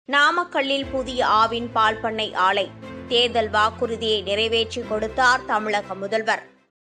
நாமக்கல்லில் புதிய ஆவின் பால் பண்ணை ஆலை தேர்தல் வாக்குறுதியை நிறைவேற்றி கொடுத்தார் தமிழக முதல்வர்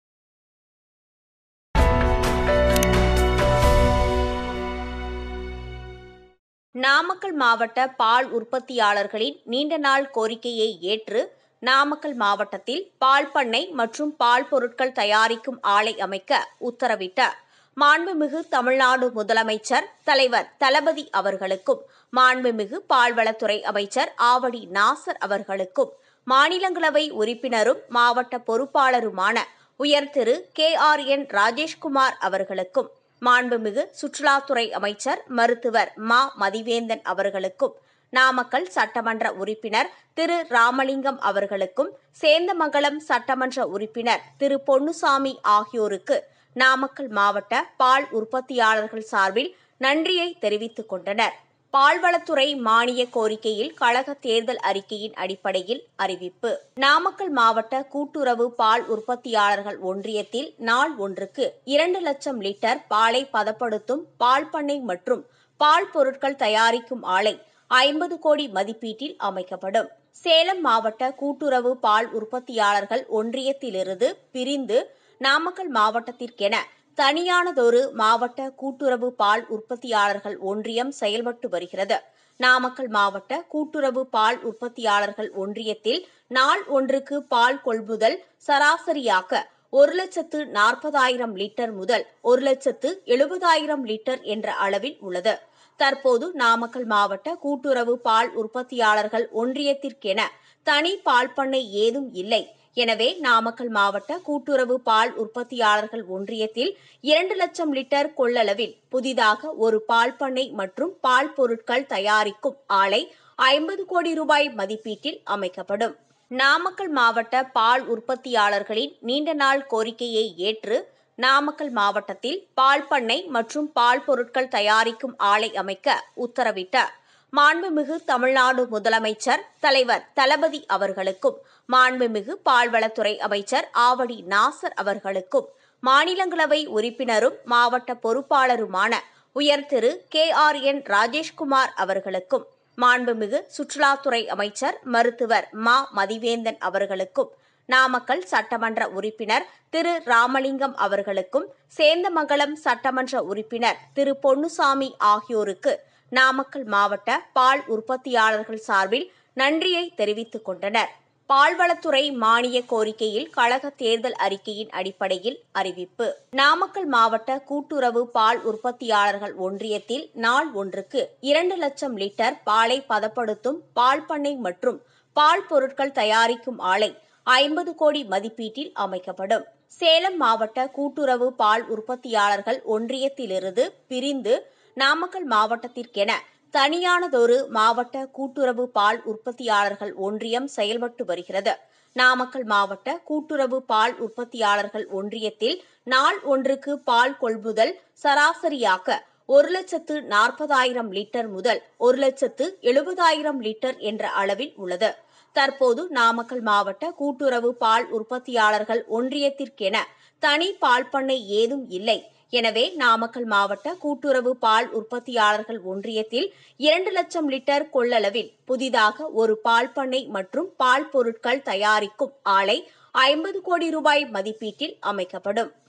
நாமக்கல் மாவட்ட பால் உற்பத்தியாளர்களின் நீண்ட நாள் கோரிக்கையை ஏற்று நாமக்கல் மாவட்டத்தில் பால் பண்ணை மற்றும் பால் பொருட்கள் தயாரிக்கும் ஆலை அமைக்க உத்தரவிட்ட மாண்புமிகு தமிழ்நாடு முதலமைச்சர் தலைவர் தளபதி அவர்களுக்கும் மாண்புமிகு பால்வளத்துறை அமைச்சர் ஆவடி நாசர் அவர்களுக்கும் மாநிலங்களவை உறுப்பினரும் மாவட்ட பொறுப்பாளருமான உயர் திரு கே ஆர் என் ராஜேஷ்குமார் அவர்களுக்கும் மாண்புமிகு சுற்றுலாத்துறை அமைச்சர் மருத்துவர் மா மதிவேந்தன் அவர்களுக்கும் நாமக்கல் சட்டமன்ற உறுப்பினர் திரு ராமலிங்கம் அவர்களுக்கும் சேந்தமங்கலம் சட்டமன்ற உறுப்பினர் திரு பொன்னுசாமி ஆகியோருக்கு நாமக்கல் மாவட்ட பால் உற்பத்தியாளர்கள் சார்பில் நன்றியை தெரிவித்துக் கொண்டனர் பால்வளத்துறை மானிய கோரிக்கையில் கழக தேர்தல் அறிக்கையின் அடிப்படையில் அறிவிப்பு நாமக்கல் மாவட்ட கூட்டுறவு பால் உற்பத்தியாளர்கள் ஒன்றியத்தில் நாள் ஒன்றுக்கு இரண்டு லட்சம் லிட்டர் பாலை பதப்படுத்தும் பால் பண்ணை மற்றும் பால் பொருட்கள் தயாரிக்கும் ஆலை ஐம்பது கோடி மதிப்பீட்டில் அமைக்கப்படும் சேலம் மாவட்ட கூட்டுறவு பால் உற்பத்தியாளர்கள் ஒன்றியத்திலிருந்து பிரிந்து நாமக்கல் மாவட்டத்திற்கென தனியானதொரு மாவட்ட கூட்டுறவு பால் உற்பத்தியாளர்கள் ஒன்றியம் செயல்பட்டு வருகிறது நாமக்கல் மாவட்ட கூட்டுறவு பால் உற்பத்தியாளர்கள் ஒன்றியத்தில் நாள் ஒன்றுக்கு பால் கொள்முதல் சராசரியாக ஒரு லட்சத்து நாற்பதாயிரம் லிட்டர் முதல் ஒரு லட்சத்து எழுபதாயிரம் லிட்டர் என்ற அளவில் உள்ளது தற்போது நாமக்கல் மாவட்ட கூட்டுறவு பால் உற்பத்தியாளர்கள் ஒன்றியத்திற்கென தனி பால் பண்ணை ஏதும் இல்லை எனவே நாமக்கல் மாவட்ட கூட்டுறவு பால் உற்பத்தியாளர்கள் ஒன்றியத்தில் இரண்டு லட்சம் லிட்டர் கொள்ளளவில் புதிதாக ஒரு பால் பண்ணை மற்றும் பால் பொருட்கள் தயாரிக்கும் ஆலை ஐம்பது கோடி ரூபாய் மதிப்பீட்டில் அமைக்கப்படும் நாமக்கல் மாவட்ட பால் உற்பத்தியாளர்களின் நீண்ட நாள் கோரிக்கையை ஏற்று நாமக்கல் மாவட்டத்தில் பால் பண்ணை மற்றும் பால் பொருட்கள் தயாரிக்கும் ஆலை அமைக்க உத்தரவிட்ட மாண்புமிகு தமிழ்நாடு முதலமைச்சர் தலைவர் தளபதி அவர்களுக்கும் மாண்புமிகு பால்வளத்துறை அமைச்சர் ஆவடி நாசர் அவர்களுக்கும் மாநிலங்களவை உறுப்பினரும் மாவட்ட பொறுப்பாளருமான உயர் திரு கே ஆர் என் ராஜேஷ்குமார் அவர்களுக்கும் மாண்புமிகு சுற்றுலாத்துறை அமைச்சர் மருத்துவர் மா மதிவேந்தன் அவர்களுக்கும் நாமக்கல் சட்டமன்ற உறுப்பினர் திரு ராமலிங்கம் அவர்களுக்கும் சேந்தமங்கலம் சட்டமன்ற உறுப்பினர் திரு பொன்னுசாமி ஆகியோருக்கு நாமக்கல் மாவட்ட பால் உற்பத்தியாளர்கள் சார்பில் நன்றியை தெரிவித்துக் கொண்டனர் பால்வளத்துறை மானிய கோரிக்கையில் கழக தேர்தல் அறிக்கையின் அடிப்படையில் அறிவிப்பு நாமக்கல் மாவட்ட கூட்டுறவு பால் உற்பத்தியாளர்கள் ஒன்றியத்தில் நாள் ஒன்றுக்கு இரண்டு லட்சம் லிட்டர் பாலை பதப்படுத்தும் பால் பண்ணை மற்றும் பால் பொருட்கள் தயாரிக்கும் ஆலை ஐம்பது கோடி மதிப்பீட்டில் அமைக்கப்படும் சேலம் மாவட்ட கூட்டுறவு பால் உற்பத்தியாளர்கள் ஒன்றியத்திலிருந்து பிரிந்து நாமக்கல் மாவட்டத்திற்கென தனியானதொரு மாவட்ட கூட்டுறவு பால் உற்பத்தியாளர்கள் ஒன்றியம் செயல்பட்டு வருகிறது நாமக்கல் மாவட்ட கூட்டுறவு பால் உற்பத்தியாளர்கள் ஒன்றியத்தில் நாள் ஒன்றுக்கு பால் கொள்முதல் சராசரியாக ஒரு லட்சத்து நாற்பதாயிரம் லிட்டர் முதல் ஒரு லட்சத்து எழுபதாயிரம் லிட்டர் என்ற அளவில் உள்ளது தற்போது நாமக்கல் மாவட்ட கூட்டுறவு பால் உற்பத்தியாளர்கள் ஒன்றியத்திற்கென தனி பால் பண்ணை ஏதும் இல்லை எனவே நாமக்கல் மாவட்ட கூட்டுறவு பால் உற்பத்தியாளர்கள் ஒன்றியத்தில் இரண்டு லட்சம் லிட்டர் கொள்ளளவில் புதிதாக ஒரு பால் பண்ணை மற்றும் பால் பொருட்கள் தயாரிக்கும் ஆலை ஐம்பது கோடி ரூபாய் மதிப்பீட்டில் அமைக்கப்படும்